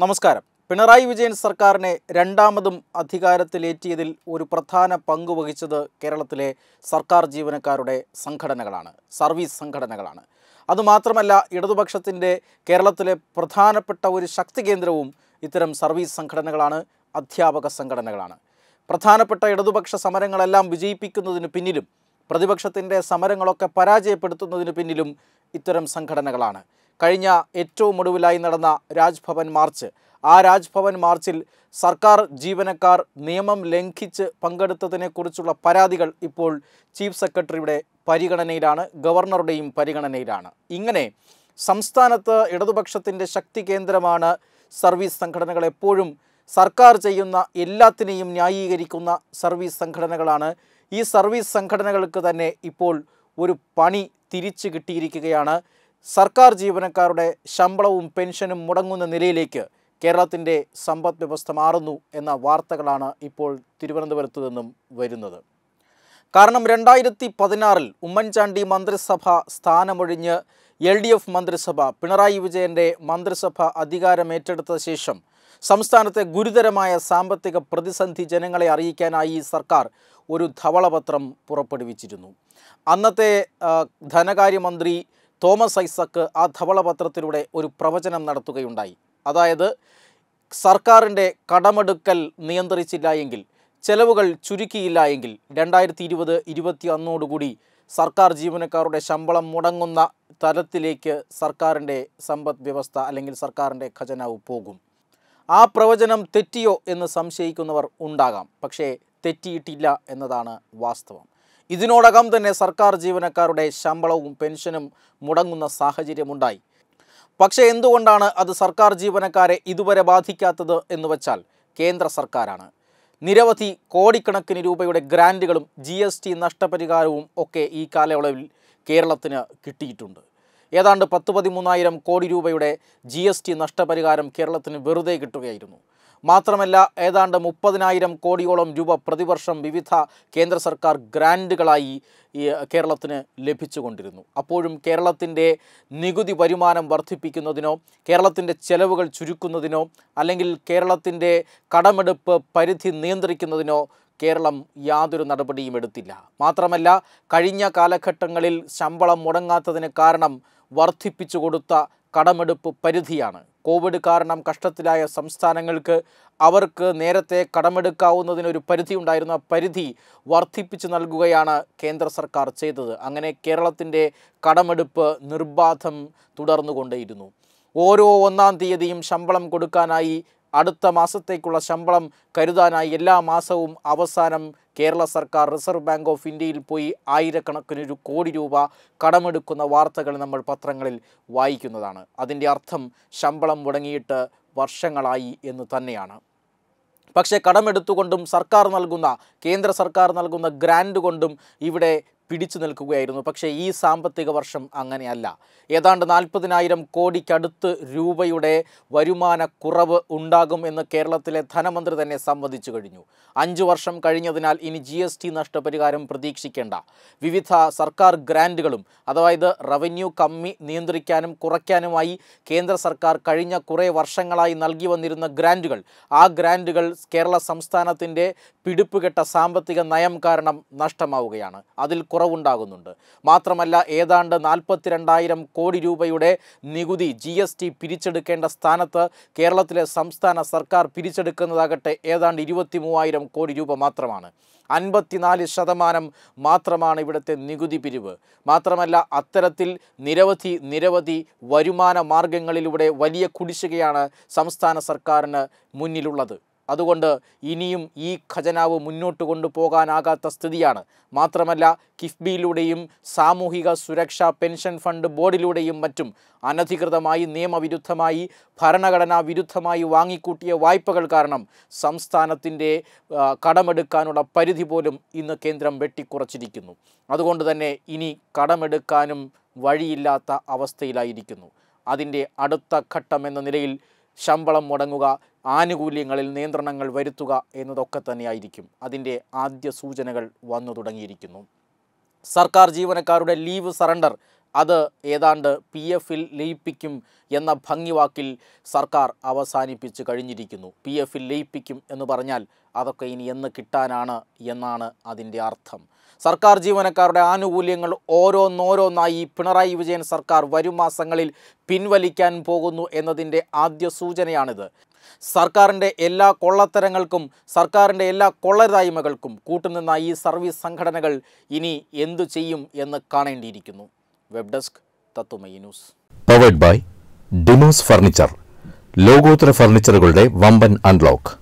നമസ്കാരം പിണറായി വിജയൻ സർക്കാരിനെ രണ്ടാമതും അധികാരത്തിലേറ്റിയതിൽ ഒരു പ്രധാന പങ്ക് വഹിച്ചത് കേരളത്തിലെ സർക്കാർ ജീവനക്കാരുടെ സംഘടനകളാണ് സർവീസ് സംഘടനകളാണ് അതുമാത്രമല്ല ഇടതുപക്ഷത്തിൻ്റെ കേരളത്തിലെ പ്രധാനപ്പെട്ട ഒരു ശക്തി കേന്ദ്രവും ഇത്തരം സർവീസ് സംഘടനകളാണ് അധ്യാപക സംഘടനകളാണ് പ്രധാനപ്പെട്ട ഇടതുപക്ഷ സമരങ്ങളെല്ലാം വിജയിപ്പിക്കുന്നതിന് പിന്നിലും പ്രതിപക്ഷത്തിൻ്റെ സമരങ്ങളൊക്കെ പരാജയപ്പെടുത്തുന്നതിന് പിന്നിലും ഇത്തരം സംഘടനകളാണ് കഴിഞ്ഞ ഏറ്റവും ഒടുവിലായി നടന്ന രാജ്ഭവൻ മാർച്ച് ആ രാജ്ഭവൻ മാർച്ചിൽ സർക്കാർ ജീവനക്കാർ നിയമം ലംഘിച്ച് പങ്കെടുത്തതിനെക്കുറിച്ചുള്ള പരാതികൾ ഇപ്പോൾ ചീഫ് സെക്രട്ടറിയുടെ പരിഗണനയിലാണ് ഗവർണറുടെയും പരിഗണനയിലാണ് ഇങ്ങനെ സംസ്ഥാനത്ത് ഇടതുപക്ഷത്തിൻ്റെ ശക്തി കേന്ദ്രമാണ് സർവീസ് സംഘടനകൾ എപ്പോഴും സർക്കാർ ചെയ്യുന്ന എല്ലാത്തിനെയും ന്യായീകരിക്കുന്ന സർവീസ് സംഘടനകളാണ് ഈ സർവീസ് സംഘടനകൾക്ക് തന്നെ ഇപ്പോൾ ഒരു പണി തിരിച്ചു കിട്ടിയിരിക്കുകയാണ് സർക്കാർ ജീവനക്കാരുടെ ശമ്പളവും പെൻഷനും മുടങ്ങുന്ന നിലയിലേക്ക് കേരളത്തിൻ്റെ സമ്പദ് വ്യവസ്ഥ മാറുന്നു എന്ന വാർത്തകളാണ് ഇപ്പോൾ തിരുവനന്തപുരത്ത് നിന്നും വരുന്നത് കാരണം രണ്ടായിരത്തി പതിനാറിൽ ഉമ്മൻചാണ്ടി മന്ത്രിസഭ സ്ഥാനമൊഴിഞ്ഞ് എൽ ഡി എഫ് മന്ത്രിസഭ പിണറായി വിജയൻ്റെ മന്ത്രിസഭ അധികാരമേറ്റെടുത്ത ശേഷം സംസ്ഥാനത്തെ ഗുരുതരമായ സാമ്പത്തിക പ്രതിസന്ധി ജനങ്ങളെ അറിയിക്കാനായി ഈ സർക്കാർ ഒരു ധവളപത്രം പുറപ്പെടുവിച്ചിരുന്നു അന്നത്തെ ആ, ധനകാര്യമന്ത്രി തോമസ് ഐസക്ക് ആ ധവളപത്രത്തിലൂടെ ഒരു പ്രവചനം നടത്തുകയുണ്ടായി അതായത് സർക്കാരിൻ്റെ കടമെടുക്കൽ നിയന്ത്രിച്ചില്ല എങ്കിൽ ചെലവുകൾ ചുരുക്കിയില്ല എങ്കിൽ രണ്ടായിരത്തി ഇരുപത് ഇരുപത്തി ഒന്നോടുകൂടി സർക്കാർ ജീവനക്കാരുടെ ശമ്പളം മുടങ്ങുന്ന തലത്തിലേക്ക് സർക്കാരിൻ്റെ സമ്പദ് വ്യവസ്ഥ അല്ലെങ്കിൽ സർക്കാരിൻ്റെ ഖജനാവ് പോകും ആ പ്രവചനം തെറ്റിയോ എന്ന് സംശയിക്കുന്നവർ ഉണ്ടാകാം പക്ഷേ തെറ്റിയിട്ടില്ല എന്നതാണ് വാസ്തവം ഇതിനോടകം തന്നെ സർക്കാർ ജീവനക്കാരുടെ ശമ്പളവും പെൻഷനും മുടങ്ങുന്ന സാഹചര്യമുണ്ടായി പക്ഷേ എന്തുകൊണ്ടാണ് അത് സർക്കാർ ജീവനക്കാരെ ഇതുവരെ ബാധിക്കാത്തത് എന്ന് വച്ചാൽ കേന്ദ്ര സർക്കാരാണ് നിരവധി കോടിക്കണക്കിന് രൂപയുടെ ഗ്രാൻറ്റുകളും ജി എസ് ടി നഷ്ടപരിഹാരവും ഒക്കെ ഈ കാലയളവിൽ കേരളത്തിന് കിട്ടിയിട്ടുണ്ട് ഏതാണ്ട് പത്ത് പതിമൂന്നായിരം കോടി രൂപയുടെ ജി എസ് ടി നഷ്ടപരിഹാരം കേരളത്തിന് വെറുതെ കിട്ടുകയായിരുന്നു മാത്രമല്ല ഏതാണ്ട് മുപ്പതിനായിരം കോടിയോളം രൂപ പ്രതിവർഷം വിവിധ കേന്ദ്ര സർക്കാർ ഗ്രാൻറ്റുകളായി ഈ കേരളത്തിന് ലഭിച്ചുകൊണ്ടിരുന്നു അപ്പോഴും കേരളത്തിൻ്റെ നികുതി വരുമാനം വർദ്ധിപ്പിക്കുന്നതിനോ കേരളത്തിൻ്റെ ചെലവുകൾ ചുരുക്കുന്നതിനോ അല്ലെങ്കിൽ കേരളത്തിൻ്റെ കടമെടുപ്പ് പരിധി നിയന്ത്രിക്കുന്നതിനോ കേരളം യാതൊരു നടപടിയും എടുത്തില്ല മാത്രമല്ല കഴിഞ്ഞ കാലഘട്ടങ്ങളിൽ ശമ്പളം മുടങ്ങാത്തതിന് കാരണം വർദ്ധിപ്പിച്ചു കൊടുത്ത കടമെടുപ്പ് പരിധിയാണ് കോവിഡ് കാരണം കഷ്ടത്തിലായ സംസ്ഥാനങ്ങൾക്ക് അവർക്ക് നേരത്തെ കടമെടുക്കാവുന്നതിനൊരു പരിധി ഉണ്ടായിരുന്ന പരിധി വർദ്ധിപ്പിച്ചു നൽകുകയാണ് കേന്ദ്ര സർക്കാർ ചെയ്തത് അങ്ങനെ കേരളത്തിൻ്റെ കടമെടുപ്പ് നിർബാധം തുടർന്നുകൊണ്ടേയിരുന്നു ഓരോ ഒന്നാം തീയതിയും ശമ്പളം കൊടുക്കാനായി അടുത്ത മാസത്തേക്കുള്ള ശമ്പളം കരുതാനായി എല്ലാ മാസവും അവസാനം കേരള സർക്കാർ റിസർവ് ബാങ്ക് ഓഫ് ഇന്ത്യയിൽ പോയി ആയിരക്കണക്കിന് ഒരു കോടി രൂപ കടമെടുക്കുന്ന വാർത്തകൾ നമ്മൾ പത്രങ്ങളിൽ വായിക്കുന്നതാണ് അതിൻ്റെ അർത്ഥം ശമ്പളം മുടങ്ങിയിട്ട് വർഷങ്ങളായി എന്ന് തന്നെയാണ് പക്ഷേ കടമെടുത്തുകൊണ്ടും സർക്കാർ നൽകുന്ന കേന്ദ്ര സർക്കാർ നൽകുന്ന ഗ്രാൻഡ് കൊണ്ടും ഇവിടെ പിടിച്ചു നിൽക്കുകയായിരുന്നു പക്ഷേ ഈ സാമ്പത്തിക വർഷം അങ്ങനെയല്ല ഏതാണ്ട് നാൽപ്പതിനായിരം കോടിക്കടുത്ത് രൂപയുടെ വരുമാന കുറവ് ഉണ്ടാകും എന്ന് കേരളത്തിലെ ധനമന്ത്രി തന്നെ സമ്മതിച്ചു കഴിഞ്ഞു അഞ്ചു വർഷം കഴിഞ്ഞതിനാൽ ഇനി ജി എസ് ടി നഷ്ടപരിഹാരം പ്രതീക്ഷിക്കേണ്ട വിവിധ സർക്കാർ ഗ്രാൻറ്റുകളും അതായത് റവന്യൂ കമ്മി നിയന്ത്രിക്കാനും കുറയ്ക്കാനുമായി കേന്ദ്ര സർക്കാർ കഴിഞ്ഞ കുറേ വർഷങ്ങളായി നൽകി വന്നിരുന്ന ഗ്രാൻറ്റുകൾ ആ ഗ്രാൻറ്റുകൾ കേരള സംസ്ഥാനത്തിൻ്റെ പിടിപ്പുകെട്ട സാമ്പത്തിക നയം കാരണം നഷ്ടമാവുകയാണ് അതിൽ കുറവുണ്ടാകുന്നുണ്ട് മാത്രമല്ല ഏതാണ്ട് നാൽപ്പത്തിരണ്ടായിരം കോടി രൂപയുടെ നികുതി ജി എസ് ടി പിരിച്ചെടുക്കേണ്ട സ്ഥാനത്ത് കേരളത്തിലെ സംസ്ഥാന സർക്കാർ പിരിച്ചെടുക്കുന്നതാകട്ടെ ഏതാണ്ട് ഇരുപത്തി മൂവായിരം കോടി രൂപ മാത്രമാണ് അൻപത്തിനാല് ശതമാനം മാത്രമാണ് ഇവിടുത്തെ നികുതി പിരിവ് മാത്രമല്ല അത്തരത്തിൽ നിരവധി നിരവധി വരുമാന മാർഗങ്ങളിലൂടെ വലിയ കുടിശ്ശികയാണ് സംസ്ഥാന സർക്കാരിന് മുന്നിലുള്ളത് അതുകൊണ്ട് ഇനിയും ഈ ഖജനാവ് മുന്നോട്ട് കൊണ്ടുപോകാനാകാത്ത സ്ഥിതിയാണ് മാത്രമല്ല കിഫ്ബിയിലൂടെയും സാമൂഹിക സുരക്ഷാ പെൻഷൻ ഫണ്ട് ബോർഡിലൂടെയും മറ്റും അനധികൃതമായി നിയമവിരുദ്ധമായി ഭരണഘടനാ വിരുദ്ധമായി വാങ്ങിക്കൂട്ടിയ വായ്പകൾ കാരണം സംസ്ഥാനത്തിൻ്റെ ആ, കടമെടുക്കാനുള്ള പരിധി പോലും ഇന്ന് കേന്ദ്രം വെട്ടിക്കുറച്ചിരിക്കുന്നു അതുകൊണ്ട് തന്നെ ഇനി കടമെടുക്കാനും വഴിയില്ലാത്ത അവസ്ഥയിലായിരിക്കുന്നു അതിൻ്റെ അടുത്ത ഘട്ടം എന്ന നിലയിൽ ശമ്പളം മുടങ്ങുക ആനുകൂല്യങ്ങളിൽ നിയന്ത്രണങ്ങൾ വരുത്തുക എന്നതൊക്കെ തന്നെയായിരിക്കും അതിൻ്റെ ആദ്യ സൂചനകൾ വന്നു തുടങ്ങിയിരിക്കുന്നു സർക്കാർ ജീവനക്കാരുടെ ലീവ് സറണ്ടർ അത് ഏതാണ്ട് പി എഫിൽ ലയിപ്പിക്കും എന്ന ഭംഗിവാക്കിൽ സർക്കാർ അവസാനിപ്പിച്ച് കഴിഞ്ഞിരിക്കുന്നു പി എഫിൽ ലയിപ്പിക്കും എന്ന് പറഞ്ഞാൽ അതൊക്കെ ഇനി എന്ന് കിട്ടാനാണ് എന്നാണ് അതിൻ്റെ അർത്ഥം സർക്കാർ ജീവനക്കാരുടെ ആനുകൂല്യങ്ങൾ ഓരോന്നോരോന്നായി പിണറായി വിജയൻ സർക്കാർ വരും മാസങ്ങളിൽ പിൻവലിക്കാൻ പോകുന്നു എന്നതിൻ്റെ ആദ്യ സൂചനയാണിത് സർക്കാരിൻ്റെ എല്ലാ കൊള്ളത്തരങ്ങൾക്കും സർക്കാരിൻ്റെ എല്ലാ കൊള്ളരായ്മകൾക്കും കൂട്ടുനിന്ന ഈ സർവീസ് സംഘടനകൾ ഇനി എന്തു ചെയ്യും എന്ന് കാണേണ്ടിയിരിക്കുന്നു വെബ് ഡെസ്ക് തത്തുമയി news powered by Demos furniture ലോകോത്തര ഫർണിച്ചറുകളുടെ വമ്പൻ അൺലോക്ക്